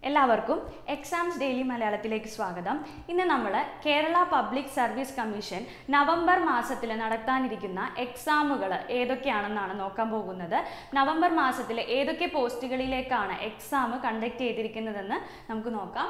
എല്ലാവർക്കും exams daily മലയാളത്തിലേക്ക് സ്വാഗതം ഇന്ന് നമ്മൾ Kerala public service commission November മാസത്തിൽ നടത്താനിരിക്കുന്ന എക്സാമുകൾ ഏതൊക്കെയാണെന്നാണ് നോക്കാൻ പോകുന്നത് നവംബർ മാസത്തിൽ ഏതൊക്കെ പോസ്റ്റുകളിലേക്കാണ് എക്സാം കണ്ടക്ട് ചെയ്തിരിക്കുന്നതെന്ന് നമുക്ക് നോക്കാം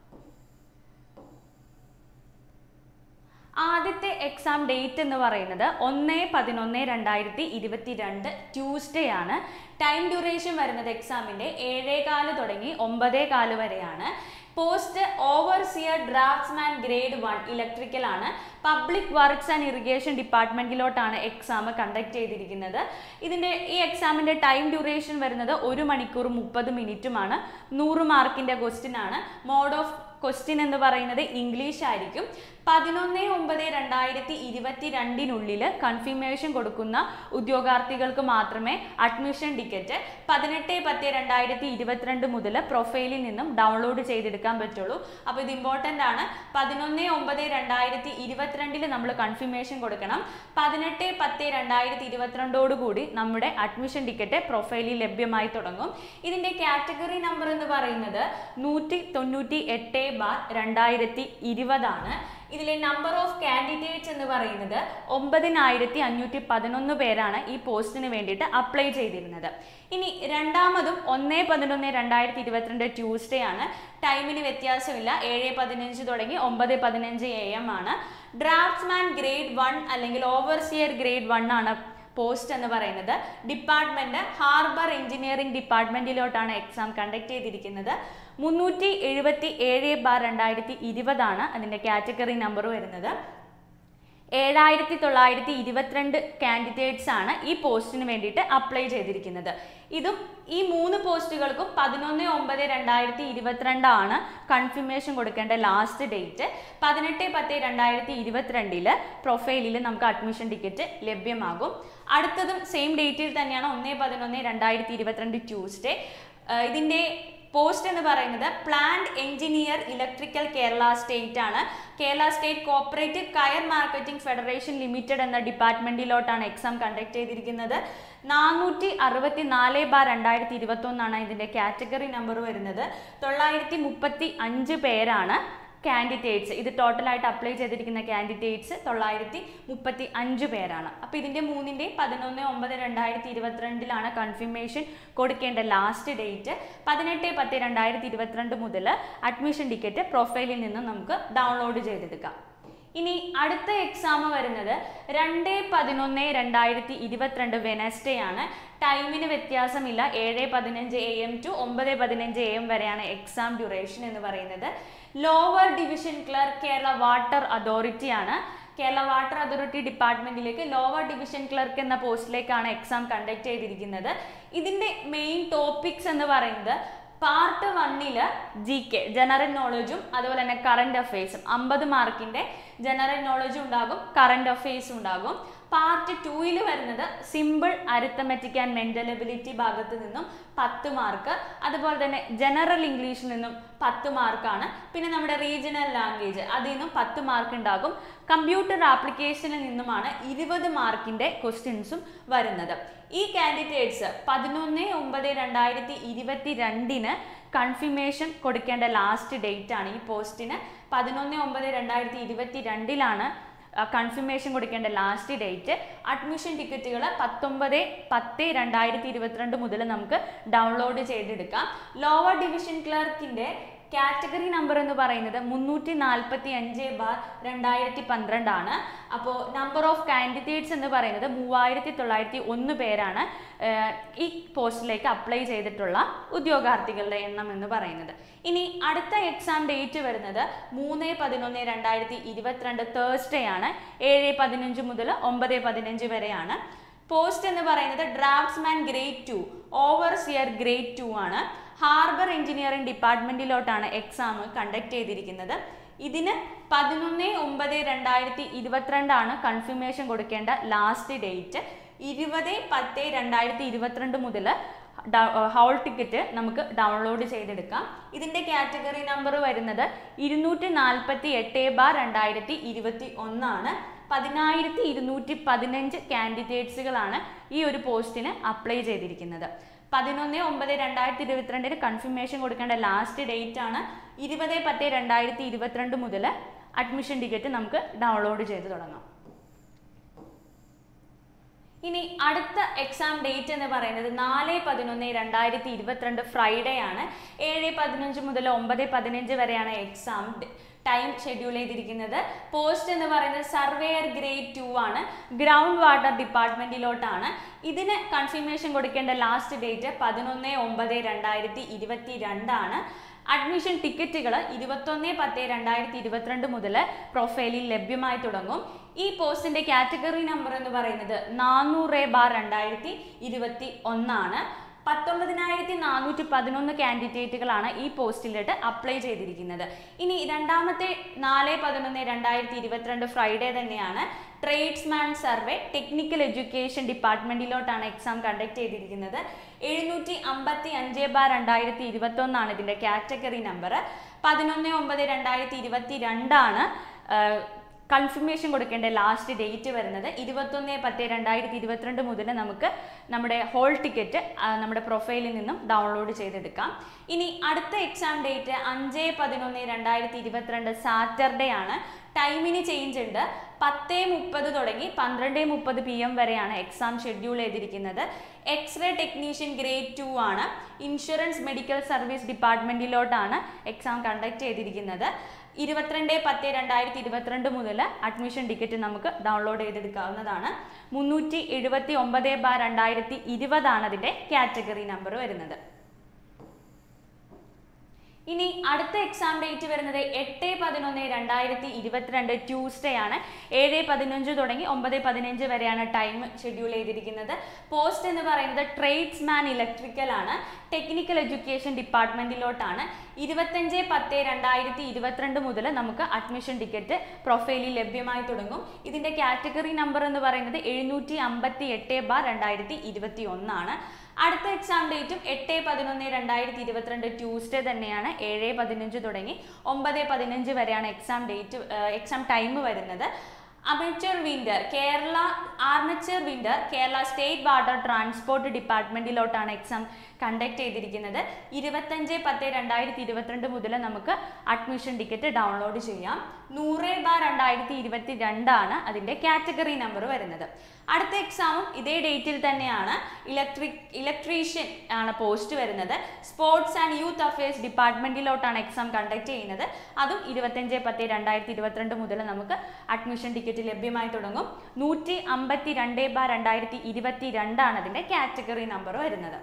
ആദ്യത്തെ എക്സാം ഡേറ്റ് എന്ന് പറയുന്നത് ഒന്ന് പതിനൊന്ന് രണ്ടായിരത്തി ഇരുപത്തി രണ്ട് ട്യൂസ്ഡേ ആണ് ടൈം ഡ്യൂറേഷൻ വരുന്നത് എക്സാമിൻ്റെ ഏഴേകാല് തുടങ്ങി ഒമ്പതേ കാല് വരെയാണ് post overseer draftsman grade one electrical ആണ് പബ്ലിക് വർക്ക്സ് ആൻഡ് ഇറിഗേഷൻ ഡിപ്പാർട്ട്മെന്റിലോട്ടാണ് എക്സാം കണ്ടക്ട് ചെയ്തിരിക്കുന്നത് ഇതിൻ്റെ ഈ എക്സാമിൻ്റെ ടൈം ഡ്യൂറേഷൻ വരുന്നത് ഒരു മണിക്കൂർ മുപ്പത് മിനിറ്റുമാണ് നൂറ് മാർക്കിൻ്റെ ക്വസ്റ്റ്യൻ ആണ് മോഡ് ഓഫ് ക്വസ്റ്റ്യൻ എന്ന് പറയുന്നത് ഇംഗ്ലീഷ് ആയിരിക്കും പതിനൊന്ന് ഒമ്പത് രണ്ടായിരത്തി ഇരുപത്തി രണ്ടിനുള്ളിൽ കൺഫർമേഷൻ കൊടുക്കുന്ന ഉദ്യോഗാർത്ഥികൾക്ക് മാത്രമേ അഡ്മിഷൻ ടിക്കറ്റ് പതിനെട്ട് പത്ത് രണ്ടായിരത്തി ഇരുപത്തിരണ്ട് മുതൽ പ്രൊഫൈലിൽ നിന്നും ഡൗൺലോഡ് ചെയ്തെടുക്കാൻ പറ്റുള്ളൂ അപ്പോൾ ഇത് ഇമ്പോർട്ടൻ്റ് ആണ് പതിനൊന്ന് ഒമ്പത് രണ്ടായിരത്തി ഇരുപത്തിരണ്ടിൽ നമ്മൾ കൺഫർമേഷൻ കൊടുക്കണം പതിനെട്ട് പത്ത് രണ്ടായിരത്തി ഇരുപത്തിരണ്ടോട് കൂടി നമ്മുടെ അഡ്മിഷൻ ടിക്കറ്റ് പ്രൊഫൈലിൽ ലഭ്യമായി തുടങ്ങും ഇതിൻ്റെ കാറ്റഗറി നമ്പർ എന്ന് പറയുന്നത് നൂറ്റി തൊണ്ണൂറ്റി എട്ട് ബാർ രണ്ടായിരത്തി ഇരുപതാണ് ഇതിലെ നമ്പർ ഓഫ് കാൻഡിഡേറ്റ്സ് എന്ന് പറയുന്നത് ഒമ്പതിനായിരത്തി അഞ്ഞൂറ്റി പതിനൊന്ന് പേരാണ് ഈ പോസ്റ്റിന് വേണ്ടിയിട്ട് അപ്ലൈ ചെയ്തിരുന്നത് ഇനി രണ്ടാമതും ഒന്ന് പതിനൊന്ന് രണ്ടായിരത്തി ഇരുപത്തിരണ്ട് ട്യൂസ്ഡേ ആണ് ടൈമിന് വ്യത്യാസമില്ല ഏഴ് പതിനഞ്ച് തുടങ്ങി ഒമ്പത് പതിനഞ്ച് എ എം ആണ് ഡ്രാഫ്റ്റ്സ്മാൻ ഗ്രേഡ് വൺ അല്ലെങ്കിൽ ഓവർസിയർ ഗ്രേഡ് വൺ ആണ് പോസ്റ്റ് എന്ന് പറയുന്നത് ഡിപ്പാർട്ട്മെന്റ് ഹാർബർ എഞ്ചിനീയറിംഗ് ഡിപ്പാർട്ട്മെന്റിലോട്ടാണ് എക്സാം കണ്ടക്ട് ചെയ്തിരിക്കുന്നത് മുന്നൂറ്റി എഴുപത്തി ഏഴ് ബാർ രണ്ടായിരത്തി ഇരുപതാണ് അതിൻ്റെ കാറ്റഗറി നമ്പർ വരുന്നത് ഏഴായിരത്തി തൊള്ളായിരത്തി ഇരുപത്തിരണ്ട് കാൻഡിഡേറ്റ്സ് ആണ് ഈ പോസ്റ്റിന് വേണ്ടിയിട്ട് അപ്ലൈ ചെയ്തിരിക്കുന്നത് ഇതും ഈ മൂന്ന് പോസ്റ്റുകൾക്കും പതിനൊന്ന് ഒമ്പത് രണ്ടായിരത്തി ഇരുപത്തിരണ്ടാണ് കൺഫർമേഷൻ കൊടുക്കേണ്ട ലാസ്റ്റ് ഡേറ്റ് പതിനെട്ട് പത്ത് രണ്ടായിരത്തി ഇരുപത്തിരണ്ടില് പ്രൊഫൈലിൽ നമുക്ക് അഡ്മിഷൻ ടിക്കറ്റ് ലഭ്യമാകും അടുത്തതും സെയിം ഡേറ്റിൽ തന്നെയാണ് ഒന്ന് പതിനൊന്ന് രണ്ടായിരത്തി ഇരുപത്തിരണ്ട് ട്യൂസ്ഡേ ഇതിൻ്റെ പോസ്റ്റ് എന്ന് പറയുന്നത് plant engineer electrical Kerala state ആണ് Kerala state cooperative coir marketing federation limited എന്ന ഡിപ്പാർട്ട്മെന്റിലോട്ടാണ് എക്സാം കണ്ടക്ട് ചെയ്തിരിക്കുന്നത് നാനൂറ്റി അറുപത്തി നാല് ബാർ രണ്ടായിരത്തി ഇരുപത്തി ഒന്നാണ് ഇതിൻ്റെ കാറ്റഗറി നമ്പർ വരുന്നത് തൊള്ളായിരത്തി മുപ്പത്തി അഞ്ച് പേരാണ് കാൻഡിഡേറ്റ്സ് ഇത് ടോട്ടലായിട്ട് അപ്ലൈ ചെയ്തിരിക്കുന്ന കാൻഡിഡേറ്റ്സ് തൊള്ളായിരത്തി മുപ്പത്തി അഞ്ച് പേരാണ് അപ്പോൾ ഇതിൻ്റെ മൂന്നിൻ്റെ പതിനൊന്ന് ഒമ്പത് രണ്ടായിരത്തി ഇരുപത്തിരണ്ടിലാണ് കൺഫർമേഷൻ കൊടുക്കേണ്ട ലാസ്റ്റ് ഡേറ്റ് പതിനെട്ട് പത്ത് രണ്ടായിരത്തി ഇരുപത്തിരണ്ട് മുതൽ അഡ്മിഷൻ ടിക്കറ്റ് പ്രൊഫൈലിൽ നിന്ന് നമുക്ക് ഡൗൺലോഡ് ചെയ്തെടുക്കാം ഇനി അടുത്ത എക്സാം വരുന്നത് രണ്ട് പതിനൊന്ന് രണ്ടായിരത്തി ഇരുപത്തിരണ്ട് വെനസ്ഡേ ആണ് ടൈമിന് വ്യത്യാസമില്ല ഏഴ് പതിനഞ്ച് എ എം ടു ഒമ്പത് പതിനഞ്ച് എ എം വരെയാണ് എക്സാം ഡ്യൂറേഷൻ എന്ന് പറയുന്നത് lower division clerk Kerala water authority ആണ് കേരള വാട്ടർ അതോറിറ്റി ഡിപ്പാർട്ട്മെന്റിലേക്ക് ലോവർ ഡിവിഷൻ ക്ലർക്ക് എന്ന പോസ്റ്റിലേക്കാണ് എക്സാം കണ്ടക്ട് ചെയ്തിരിക്കുന്നത് ഇതിൻ്റെ മെയിൻ ടോപ്പിക്സ് എന്ന് പറയുന്നത് പാർട്ട് വണ്ണില് ജി കെ ജനറൽ നോളജും അതുപോലെ തന്നെ കറണ്ട് അഫെയർസും അമ്പത് മാർക്കിന്റെ ജനറൽ നോളജും ഉണ്ടാകും കറണ്ട് അഫെയർസും ഉണ്ടാകും പാർട്ട് ടൂയിൽ വരുന്നത് simple arithmetic and mental ability ഭാഗത്ത് നിന്നും പത്ത് മാർക്ക് അതുപോലെ തന്നെ ജനറൽ ഇംഗ്ലീഷിൽ നിന്നും പത്ത് മാർക്കാണ് പിന്നെ നമ്മുടെ റീജിയണൽ ലാംഗ്വേജ് അതിൽ നിന്നും പത്ത് മാർക്ക് ഉണ്ടാകും കമ്പ്യൂട്ടർ ആപ്ലിക്കേഷനിൽ നിന്നുമാണ് ഇരുപത് മാർക്കിന്റെ ക്വസ്റ്റ്യൻസും വരുന്നത് ഈ കാൻഡിഡേറ്റ്സ് പതിനൊന്ന് ഒമ്പത് രണ്ടായിരത്തി ഇരുപത്തി രണ്ടിന് കൺഫർമേഷൻ കൊടുക്കേണ്ട ലാസ്റ്റ് ഡേറ്റ് ആണ് ഈ പോസ്റ്റിന് പതിനൊന്ന് ഒമ്പത് രണ്ടായിരത്തി ഇരുപത്തി രണ്ടിലാണ് കൺഫർമേഷൻ കൊടുക്കേണ്ട ലാസ്റ്റ് ഡേറ്റ് അഡ്മിഷൻ ടിക്കറ്റുകൾ പത്തൊമ്പത് പത്ത് രണ്ടായിരത്തി ഇരുപത്തിരണ്ട് മുതൽ നമുക്ക് ഡൗൺലോഡ് ചെയ്തെടുക്കാം ലോവർ ഡിവിഷൻ ക്ലർക്കിൻ്റെ കാറ്റഗറി നമ്പർ എന്ന് പറയുന്നത് മുന്നൂറ്റി നാൽപ്പത്തി അഞ്ച് ബാർ രണ്ടായിരത്തി പന്ത്രണ്ടാണ് അപ്പോൾ നമ്പർ ഓഫ് കാൻഡിഡേറ്റ്സ് എന്ന് പറയുന്നത് മൂവായിരത്തി തൊള്ളായിരത്തി ഒന്ന് പേരാണ് ഈ പോസ്റ്റിലേക്ക് അപ്ലൈ ചെയ്തിട്ടുള്ള ഉദ്യോഗാർത്ഥികളുടെ എണ്ണം എന്ന് പറയുന്നത് ഇനി അടുത്ത എക്സാം ഡേറ്റ് വരുന്നത് മൂന്ന് പതിനൊന്ന് രണ്ടായിരത്തി ഇരുപത്തിരണ്ട് തേഴ്സ്ഡേ ആണ് ഏഴ് പതിനഞ്ച് മുതൽ ഒമ്പത് പതിനഞ്ച് വരെയാണ് പോസ്റ്റ് എന്ന് പറയുന്നത് draftsman grade two overseer grade two ആണ് ഹാർബർ എഞ്ചിനീയറിംഗ് ഡിപ്പാർട്ട്മെന്റിലോട്ടാണ് എക്സാം കണ്ടക്ട് ചെയ്തിരിക്കുന്നത് ഇതിന് പതിനൊന്ന് ഒമ്പത് രണ്ടായിരത്തി ഇരുപത്തിരണ്ടാണ് കൺഫർമേഷൻ കൊടുക്കേണ്ട ലാസ്റ്റ് ഡേറ്റ് ഇരുപത് പത്ത് രണ്ടായിരത്തി ഇരുപത്തിരണ്ട് മുതൽ ഹോൾ ടിക്കറ്റ് നമുക്ക് ഡൗൺലോഡ് ചെയ്തെടുക്കാം ഇതിൻ്റെ കാറ്റഗറി നമ്പർ വരുന്നത് ഇരുന്നൂറ്റി നാൽപ്പത്തി എട്ട് ബാർ രണ്ടായിരത്തി ഇരുപത്തി ഒന്നാണ് പതിനായിരത്തി ഇരുന്നൂറ്റി പതിനഞ്ച് കാൻഡിഡേറ്റ്സുകളാണ് ഈ ഒരു പോസ്റ്റിന് അപ്ലൈ ചെയ്തിരിക്കുന്നത് പതിനൊന്ന് ഒമ്പത് രണ്ടായിരത്തി ഇരുപത്തിരണ്ടിന് കൺഫർമേഷൻ കൊടുക്കേണ്ട ലാസ്റ്റ് ഡേറ്റ് ആണ് ഇരുപത് പത്ത് രണ്ടായിരത്തി ഇരുപത്തിരണ്ട് മുതൽ അഡ്മിഷൻ ടിക്കറ്റ് നമുക്ക് ഡൗൺലോഡ് ചെയ്ത് തുടങ്ങാം ഇനി അടുത്ത എക്സാം ഡേറ്റ് എന്ന് പറയുന്നത് നാല് പതിനൊന്ന് രണ്ടായിരത്തി ഇരുപത്തിരണ്ട് ഫ്രൈഡേ ആണ് ഏഴ് പതിനഞ്ച് മുതൽ ഒമ്പത് പതിനഞ്ച് വരെയാണ് എക്സാം ടൈം ഷെഡ്യൂൾ ചെയ്തിരിക്കുന്നത് പോസ്റ്റ് എന്ന് പറയുന്നത് സർവേയർ ഗ്രേഡ് ടു ആണ് ഗ്രൗണ്ട് വാട്ടർ ഡിപ്പാർട്ട്മെന്റിലോട്ടാണ് ഇതിന് കൺഫർമേഷൻ കൊടുക്കേണ്ട ലാസ്റ്റ് ഡേറ്റ് പതിനൊന്ന് ഒമ്പത് രണ്ടായിരത്തി ഇരുപത്തി രണ്ടാണ് അഡ്മിഷൻ ടിക്കറ്റുകൾ ഇരുപത്തൊന്ന് പത്ത് രണ്ടായിരത്തി ഇരുപത്തിരണ്ട് മുതൽ പ്രൊഫൈലിൽ ലഭ്യമായി തുടങ്ങും ഈ പോസ്റ്റിന്റെ കാറ്റഗറി നമ്പർ എന്ന് പറയുന്നത് നാനൂറ് ബാർ രണ്ടായിരത്തി ഇരുപത്തി ഒന്നാണ് പത്തൊമ്പതിനായിരത്തി നാനൂറ്റി പതിനൊന്ന് കാൻഡിഡേറ്റുകളാണ് ഈ പോസ്റ്റിലിട്ട് അപ്ലൈ ചെയ്തിരിക്കുന്നത് ഇനി രണ്ടാമത്തെ നാല് പതിനൊന്ന് രണ്ടായിരത്തി ഇരുപത്തിരണ്ട് ഫ്രൈഡേ തന്നെയാണ് ട്രേഡ്സ്മാൻ സർവേ ടെക്നിക്കൽ എഡ്യൂക്കേഷൻ ഡിപ്പാർട്ട്മെന്റിലോട്ടാണ് എക്സാം കണ്ടക്ട് ചെയ്തിരിക്കുന്നത് എഴുന്നൂറ്റി അമ്പത്തി അഞ്ച് ബാർ രണ്ടായിരത്തി ഇരുപത്തി ഒന്നാണ് ഇതിന്റെ കാറ്റഗറി നമ്പർ പതിനൊന്ന് ഒമ്പത് രണ്ടായിരത്തി ഇരുപത്തി രണ്ടാണ് കൺഫർമേഷൻ കൊടുക്കേണ്ട ലാസ്റ്റ് ഡേറ്റ് വരുന്നത് ഇരുപത്തൊന്ന് പത്ത് രണ്ടായിരത്തി ഇരുപത്തിരണ്ട് മുതൽ നമുക്ക് നമ്മുടെ ഹോൾ ടിക്കറ്റ് നമ്മുടെ പ്രൊഫൈലിൽ നിന്നും ഡൗൺലോഡ് ചെയ്തെടുക്കാം ഇനി അടുത്ത എക്സാം ഡേറ്റ് അഞ്ച് പതിനൊന്ന് രണ്ടായിരത്തി ഇരുപത്തിരണ്ട് സാറ്റർഡേ ആണ് ടൈമിന് ചേഞ്ച് ഉണ്ട് പത്ത് മുപ്പത് തുടങ്ങി പന്ത്രണ്ട് മുപ്പത് പി എം വരെയാണ് എക്സാം ഷെഡ്യൂൾ ചെയ്തിരിക്കുന്നത് എക്സ്റേ ടെക്നീഷ്യൻ ഗ്രേഡ് ടു ആണ് ഇൻഷുറൻസ് മെഡിക്കൽ സർവീസ് ഡിപ്പാർട്ട്മെന്റിലോട്ടാണ് എക്സാം കണ്ടക്ട് ചെയ്തിരിക്കുന്നത് ഇരുപത്തിരണ്ട് പത്ത് രണ്ടായിരത്തി ഇരുപത്തിരണ്ട് മുതൽ അഡ്മിഷൻ ടിക്കറ്റ് നമുക്ക് ഡൗൺലോഡ് ചെയ്തെടുക്കാവുന്നതാണ് മുന്നൂറ്റി എഴുപത്തി ഒമ്പത് ബാർ രണ്ടായിരത്തി ഇരുപതാണ് അതിൻ്റെ കാറ്റഗറി നമ്പർ വരുന്നത് ഇനി അടുത്ത എക്സാം ഡേറ്റ് വരുന്നത് എട്ട് പതിനൊന്ന് രണ്ടായിരത്തി ഇരുപത്തിരണ്ട് ട്യൂസ്ഡേ ആണ് ഏഴ് പതിനഞ്ച് തുടങ്ങി ഒമ്പത് പതിനഞ്ച് വരെയാണ് ടൈം ഷെഡ്യൂൾ ചെയ്തിരിക്കുന്നത് പോസ്റ്റ് എന്ന് പറയുന്നത് ട്രേഡ്സ്മാൻ ഇലക്ട്രിക്കൽ ആണ് ടെക്നിക്കൽ എഡ്യൂക്കേഷൻ ഡിപ്പാർട്ട്മെന്റിലോട്ടാണ് ഇരുപത്തഞ്ച് പത്ത് രണ്ടായിരത്തി ഇരുപത്തിരണ്ട് മുതൽ നമുക്ക് അഡ്മിഷൻ ടിക്കറ്റ് പ്രൊഫൈലിൽ ലഭ്യമായി തുടങ്ങും ഇതിന്റെ കാറ്റഗറി നമ്പർ എന്ന് പറയുന്നത് എഴുന്നൂറ്റി അമ്പത്തി എട്ട് ബാർ രണ്ടായിരത്തി ഇരുപത്തി ഒന്നാണ് അടുത്ത എക്സാം ഡേറ്റും എട്ട് പതിനൊന്ന് രണ്ടായിരത്തി ഇരുപത്തിരണ്ട് ട്യൂസ്ഡേ തന്നെയാണ് ഏഴ് പതിനഞ്ച് തുടങ്ങി ഒമ്പത് പതിനഞ്ച് വരെയാണ് എക്സാം ഡേറ്റ് എക്സാം ടൈം വരുന്നത് armature winder Kerala armature winder Kerala state water transport ഡിപ്പാർട്ട്മെന്റിലോട്ടാണ് എക്സാം കണ്ടക്ട് ചെയ്തിരിക്കുന്നത് ഇരുപത്തഞ്ച് പത്ത് രണ്ടായിരത്തി ഇരുപത്തിരണ്ട് മുതൽ നമുക്ക് അഡ്മിഷൻ ടിക്കറ്റ് ഡൗൺലോഡ് ചെയ്യാം നൂറ് ബാർ രണ്ടായിരത്തി ഇരുപത്തി രണ്ടാണ് അതിൻ്റെ കാറ്റഗറി നമ്പർ വരുന്നത് അടുത്ത എക്സാമും ഇതേ ഡേറ്റിൽ തന്നെയാണ് ഇലക്ട്രിക് ഇലക്ട്രീഷ്യൻ ആണ് പോസ്റ്റ് വരുന്നത് സ്പോർട്സ് ആൻഡ് യൂത്ത് അഫയേഴ്സ് ഡിപ്പാർട്ട്മെന്റിലോട്ടാണ് എക്സാം കണ്ടക്ട് ചെയ്യുന്നത് അതും ഇരുപത്തഞ്ച് പത്ത് രണ്ടായിരത്തി ഇരുപത്തിരണ്ട് മുതൽ നമുക്ക് അഡ്മിഷൻ ടിക്കറ്റ് ലഭ്യമായി തുടങ്ങും നൂറ്റി അമ്പത്തി രണ്ട് ബാർ രണ്ടായിരത്തി ഇരുപത്തി രണ്ടാണ് അതിൻ്റെ കാറ്റഗറി നമ്പർ വരുന്നത്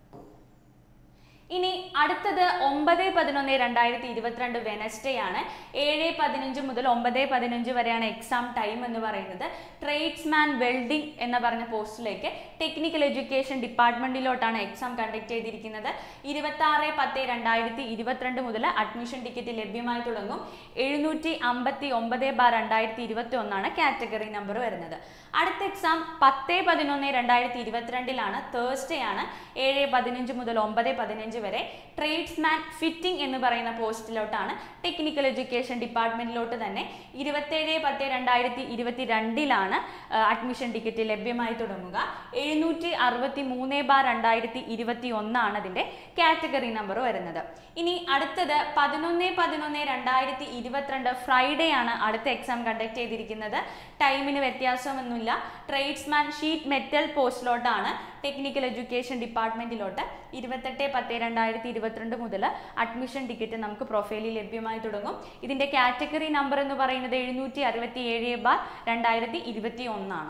ഇനി അടുത്തത് ഒമ്പത് പതിനൊന്ന് രണ്ടായിരത്തി ഇരുപത്തിരണ്ട് വെനസ്ഡേ ആണ് ഏഴ് പതിനഞ്ച് മുതൽ ഒമ്പത് പതിനഞ്ച് വരെയാണ് എക്സാം ടൈം എന്ന് പറയുന്നത് ട്രേഡ്സ്മാൻ വെൽഡിംഗ് എന്ന പറഞ്ഞ പോസ്റ്റിലേക്ക് ടെക്നിക്കൽ എഡ്യൂക്കേഷൻ ഡിപ്പാർട്ട്മെന്റിലോട്ടാണ് എക്സാം കണ്ടക്ട് ചെയ്തിരിക്കുന്നത് ഇരുപത്തി ആറ് പത്ത് രണ്ടായിരത്തി ഇരുപത്തിരണ്ട് മുതൽ അഡ്മിഷൻ ടിക്കറ്റ് ലഭ്യമായി തുടങ്ങും എഴുന്നൂറ്റി അമ്പത്തി ഒമ്പത് ബാർ രണ്ടായിരത്തി ഇരുപത്തി ഒന്നാണ് കാറ്റഗറി നമ്പർ വരുന്നത് അടുത്ത എക്സാം പത്ത് പതിനൊന്ന് രണ്ടായിരത്തി ഇരുപത്തിരണ്ടിലാണ് തേഴ്സ്ഡേ ആണ് ഏഴ് പതിനഞ്ച് മുതൽ ഒമ്പത് പതിനഞ്ച് വരെ ട്രേഡ്സ്മാൻ ഫിറ്റിംഗ് എന്ന് പറയുന്ന പോസ്റ്റിലോട്ടാണ് ടെക്നിക്കൽ എഡ്യൂക്കേഷൻ ഡിപ്പാർട്ട്മെന്റിലോട്ട് തന്നെ ഇരുപത്തേഴ് പത്ത് രണ്ടായിരത്തി ഇരുപത്തി രണ്ടിലാണ് അഡ്മിഷൻ ടിക്കറ്റ് ലഭ്യമായി തുടങ്ങുക എഴുന്നൂറ്റി അറുപത്തി മൂന്ന് ബാർ രണ്ടായിരത്തി ഇരുപത്തി ഒന്നാണ് അതിൻ്റെ കാറ്റഗറി നമ്പർ വരുന്നത് ഇനി അടുത്തത് പതിനൊന്ന് പതിനൊന്ന് രണ്ടായിരത്തി ഇരുപത്തിരണ്ട് ഫ്രൈഡേ ആണ് അടുത്ത എക്സാം കണ്ടക്ട് ചെയ്തിരിക്കുന്നത് ടൈമിന് വ്യത്യാസമൊന്നുമില്ല ട്രേഡ്സ്മാൻ ഷീറ്റ് മെറ്റൽ പോസ്റ്റിലോട്ടാണ് ടെക്നിക്കൽ എഡ്യൂക്കേഷൻ ഡിപ്പാർട്ട്മെന്റിലോട്ട് ഇരുപത്തെട്ട് പത്ത് രണ്ടായിരത്തി ഇരുപത്തിരണ്ട് മുതൽ അഡ്മിഷൻ ടിക്കറ്റ് നമുക്ക് പ്രൊഫൈലിൽ ലഭ്യമായി തുടങ്ങും ഇതിന്റെ കാറ്റഗറി നമ്പർ എന്ന് പറയുന്നത് എഴുന്നൂറ്റി അറുപത്തി ഏഴ് ബാർ രണ്ടായിരത്തി ഇരുപത്തി ഒന്നാണ്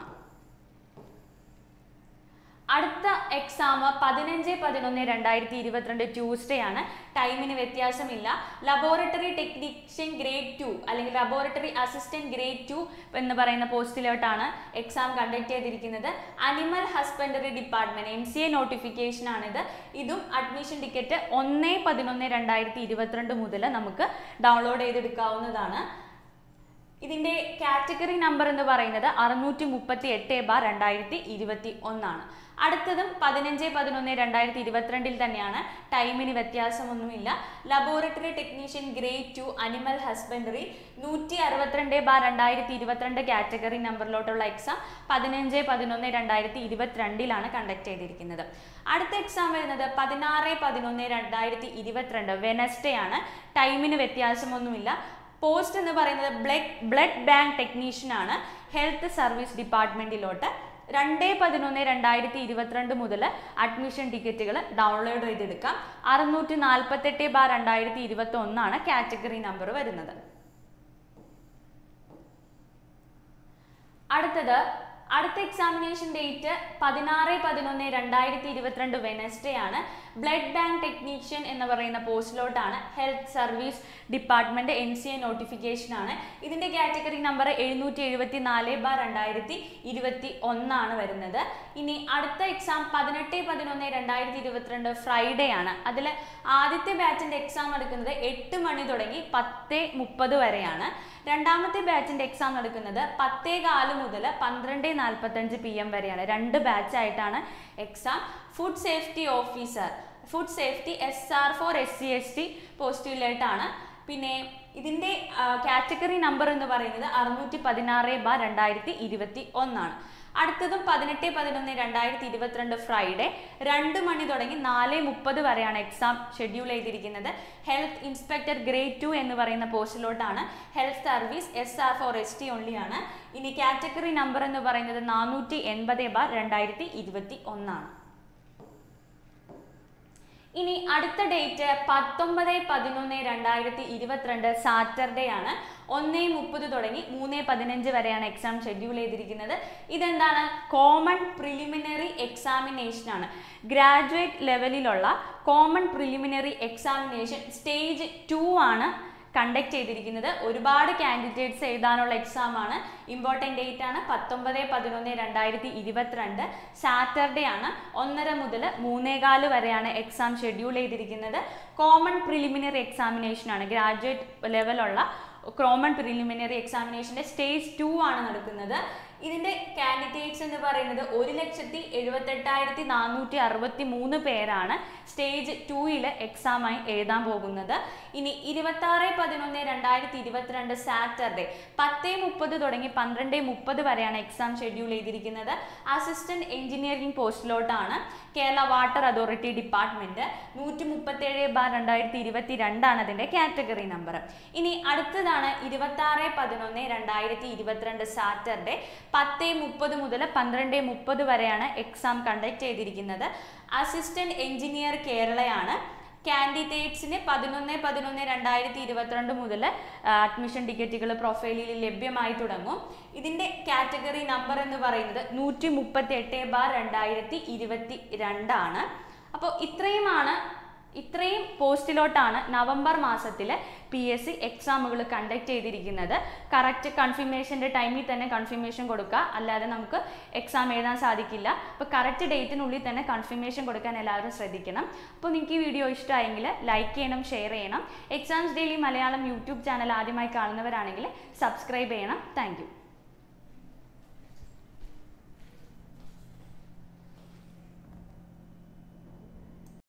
അടുത്ത എക്സാം പതിനഞ്ച് പതിനൊന്ന് രണ്ടായിരത്തി ഇരുപത്തിരണ്ട് ട്യൂസ്ഡേ ആണ് ടൈമിന് വ്യത്യാസമില്ല ലബോറട്ടറി ടെക്നീഷ്യൻ ഗ്രേഡ് ടു അല്ലെങ്കിൽ ലബോറട്ടറി അസിസ്റ്റന്റ് ഗ്രേഡ് ടു എന്ന് പറയുന്ന പോസ്റ്റിലോട്ടാണ് എക്സാം കണ്ടക്ട് ചെയ്തിരിക്കുന്നത് animal husbandry department M C A notification ആണിത് ഇതും അഡ്മിഷൻ ടിക്കറ്റ് ഒന്ന് പതിനൊന്ന് രണ്ടായിരത്തി ഇരുപത്തിരണ്ട് മുതൽ നമുക്ക് ഡൗൺലോഡ് ചെയ്തെടുക്കാവുന്നതാണ് ഇതിന്റെ കാറ്റഗറി നമ്പർ എന്ന് പറയുന്നത് അറുന്നൂറ്റി മുപ്പത്തി എട്ട് ബാർ രണ്ടായിരത്തി ഇരുപത്തി ഒന്നാണ് അടുത്തതും പതിനഞ്ച് പതിനൊന്ന് രണ്ടായിരത്തി ഇരുപത്തിരണ്ടിൽ തന്നെയാണ് ടൈമിന് വ്യത്യാസമൊന്നുമില്ല laboratory technician grade two animal husbandry നൂറ്റി അറുപത്തിരണ്ട് ബാർ രണ്ടായിരത്തി ഇരുപത്തിരണ്ട് കാറ്റഗറി നമ്പറിലോട്ടുള്ള എക്സാം പതിനഞ്ച് പതിനൊന്ന് രണ്ടായിരത്തി ഇരുപത്തിരണ്ടിലാണ് കണ്ടക്ട് ചെയ്തിരിക്കുന്നത് അടുത്ത എക്സാം വരുന്നത് പതിനാറ് പതിനൊന്ന് രണ്ടായിരത്തി ഇരുപത്തിരണ്ട് വെനസ്ഡേ ആണ് ടൈമിന് വ്യത്യാസമൊന്നുമില്ല പോസ്റ്റ് എന്ന് പറയുന്നത് ബ്ലഡ് ബ്ലഡ് ബാങ്ക് ടെക്നീഷ്യൻ ആണ് ഹെൽത്ത് സർവീസ് ഡിപ്പാർട്ട്മെന്റിലോട്ട് രണ്ട് പതിനൊന്ന് രണ്ടായിരത്തി ഇരുപത്തിരണ്ട് മുതൽ അഡ്മിഷൻ ടിക്കറ്റുകൾ ഡൗൺലോഡ് ചെയ്തെടുക്കാം അറുന്നൂറ്റി നാൽപ്പത്തെട്ട് ബാർ രണ്ടായിരത്തി ഇരുപത്തി ഒന്നാണ് കാറ്റഗറി നമ്പർ വരുന്നത് അടുത്തത് അടുത്ത എക്സാമിനേഷൻ ഡേറ്റ് പതിനാറ് പതിനൊന്ന് രണ്ടായിരത്തി ഇരുപത്തിരണ്ട് വെനസ്ഡേ ആണ് ബ്ലഡ് ബാങ്ക് ടെക്നീഷ്യൻ എന്ന് പറയുന്ന പോസ്റ്റിലോട്ടാണ് health service department N C A notification ആണ് ഇതിന്റെ കാറ്റഗറി നമ്പർ എഴുന്നൂറ്റി എഴുപത്തി നാല് ബാർ രണ്ടായിരത്തി ഇരുപത്തി ഒന്നാണ് വരുന്നത് ഇനി അടുത്ത എക്സാം പതിനെട്ട് പതിനൊന്ന് രണ്ടായിരത്തി ഇരുപത്തിരണ്ട് ഫ്രൈഡേ ആണ് അതിൽ ആദ്യത്തെ ബാച്ചിന്റെ എക്സാം നടക്കുന്നത് എട്ട് മണി തുടങ്ങി പത്ത് മുപ്പത് വരെയാണ് രണ്ടാമത്തെ ബാച്ചിന്റെ എക്സാം നടക്കുന്നത് പത്തേ കാല് മുതൽ പന്ത്രണ്ട് നാൽപ്പത്തഞ്ച് പി എം വരെയാണ് രണ്ട് ബാച്ച് ആയിട്ടാണ് exam food safety officer food safety S R four S C S T പോസ്റ്റുകളിലായിട്ടാണ് പിന്നെ ഇതിന്റെ കാറ്റഗറി നമ്പർ എന്ന് പറയുന്നത് അറുന്നൂറ്റി പതിനാറ് ബാർ രണ്ടായിരത്തി ഇരുപത്തി ഒന്നാണ് അടുത്തതും പതിനെട്ട് പതിനൊന്ന് രണ്ടായിരത്തി ഇരുപത്തിരണ്ട് ഫ്രൈഡേ രണ്ട് മണി തുടങ്ങി നാല് മുപ്പത് വരെയാണ് എക്സാം ഷെഡ്യൂൾ ചെയ്തിരിക്കുന്നത് ഹെൽത്ത് ഇൻസ്പെക്ടർ ഗ്രേഡ് ടു എന്ന് പറയുന്ന പോസ്റ്റിലോട്ടാണ് health service S R four S T only ആണ് ഇനി കാറ്റഗറി നമ്പർ എന്ന് പറയുന്നത് നാനൂറ്റി എൺപത് ബാർ രണ്ടായിരത്തി ഇരുപത്തി ഒന്നാണ് ഇനി അടുത്ത ഡേറ്റ് പത്തൊമ്പത് പതിനൊന്ന് രണ്ടായിരത്തി ഇരുപത്തിരണ്ട് സാറ്റർഡേ ആണ് ഒന്ന് മുപ്പത് തുടങ്ങി മൂന്ന് പതിനഞ്ച് വരെയാണ് എക്സാം ഷെഡ്യൂൾ ചെയ്തിരിക്കുന്നത് ഇതെന്താണ് കോമൺ പ്രിലിമിനറി എക്സാമിനേഷൻ ആണ് ഗ്രാജുവേറ്റ് ലെവലിലുള്ള common preliminary examination stage two ആണ് കണ്ടക്ട് ചെയ്തിരിക്കുന്നത് ഒരുപാട് കാൻഡിഡേറ്റ്സ് എഴുതാനുള്ള എക്സാം ആണ് ഇമ്പോർട്ടൻ്റ് ഡേറ്റ് ആണ് പത്തൊമ്പത് പതിനൊന്ന് രണ്ടായിരത്തി ഇരുപത്തിരണ്ട് സാറ്റർഡേ ആണ് ഒന്നര മുതൽ മൂന്നേകാല് വരെയാണ് എക്സാം ഷെഡ്യൂൾ ചെയ്തിരിക്കുന്നത് കോമൺ പ്രിലിമിനറി എക്സാമിനേഷൻ ആണ് ഗ്രാജുവേറ്റ് ലെവലുള്ള കോമൺ പ്രിലിമിനറി എക്സാമിനേഷന്റെ സ്റ്റേജ് ടു ആണ് നടക്കുന്നത് ഇതിന്റെ കാൻഡിഡേറ്റ്സ് എന്ന് പറയുന്നത് ഒരു ലക്ഷത്തി എഴുപത്തെട്ടായിരത്തി നാനൂറ്റി അറുപത്തി മൂന്ന് പേരാണ് സ്റ്റേജ് ടൂയിൽ എക്സാമായി എഴുതാൻ പോകുന്നത് ഇനി ഇരുപത്തി ആറ് പതിനൊന്ന് രണ്ടായിരത്തി ഇരുപത്തിരണ്ട് സാറ്റർഡേ പത്ത് മുപ്പത് തുടങ്ങി പന്ത്രണ്ട് മുപ്പത് വരെയാണ് എക്സാം ഷെഡ്യൂൾ ചെയ്തിരിക്കുന്നത് അസിസ്റ്റന്റ് എഞ്ചിനീയറിംഗ് പോസ്റ്റിലോട്ടാണ് കേരള വാട്ടർ അതോറിറ്റി ഡിപ്പാർട്ട്മെന്റ് നൂറ്റി മുപ്പത്തേഴ് ബാർ രണ്ടായിരത്തി ഇരുപത്തി രണ്ടാണ് അതിന്റെ കാറ്റഗറി നമ്പർ ഇനി അടുത്തതാണ് ഇരുപത്തി ആറ് പതിനൊന്ന് രണ്ടായിരത്തി ഇരുപത്തിരണ്ട് സാറ്റർഡേ പത്ത് മുപ്പത് മുതൽ പന്ത്രണ്ട് മുപ്പത് വരെയാണ് എക്സാം കണ്ടക്ട് ചെയ്തിരിക്കുന്നത് അസിസ്റ്റന്റ് എഞ്ചിനീയർ കേരളയാണ് കാൻഡിഡേറ്റ്സിന് പതിനൊന്ന് പതിനൊന്ന് രണ്ടായിരത്തി ഇരുപത്തിരണ്ട് മുതൽ അഡ്മിഷൻ ടിക്കറ്റുകൾ പ്രൊഫൈലിൽ ലഭ്യമായി തുടങ്ങും ഇതിന്റെ കാറ്റഗറി നമ്പർ എന്ന് പറയുന്നത് നൂറ്റി മുപ്പത്തി എട്ട് ബാർ രണ്ടായിരത്തി ഇരുപത്തി രണ്ടാണ് അപ്പോൾ ഇത്രയുമാണ് ഇത്രയും പോസ്റ്റിലോട്ടാണ് നവംബർ മാസത്തിൽ പി എസ് സി എക്സാമുകൾ കണ്ടക്ട് ചെയ്തിരിക്കുന്നത് കറക്റ്റ് കൺഫർമേഷൻ്റെ ടൈമിൽ തന്നെ കൺഫർമേഷൻ കൊടുക്കുക അല്ലാതെ നമുക്ക് എക്സാം എഴുതാൻ സാധിക്കില്ല അപ്പോൾ കറക്റ്റ് ഡേറ്റിനുള്ളിൽ തന്നെ കൺഫർമേഷൻ കൊടുക്കാൻ എല്ലാവരും ശ്രദ്ധിക്കണം അപ്പോൾ നിങ്ങൾക്ക് ഈ വീഡിയോ ഇഷ്ടമായെങ്കിൽ ലൈക്ക് ചെയ്യണം ഷെയർ ചെയ്യണം exams daily Malayalam YouTube channel ആദ്യമായി കാണുന്നവരാണെങ്കിൽ സബ്സ്ക്രൈബ് ചെയ്യണം താങ്ക്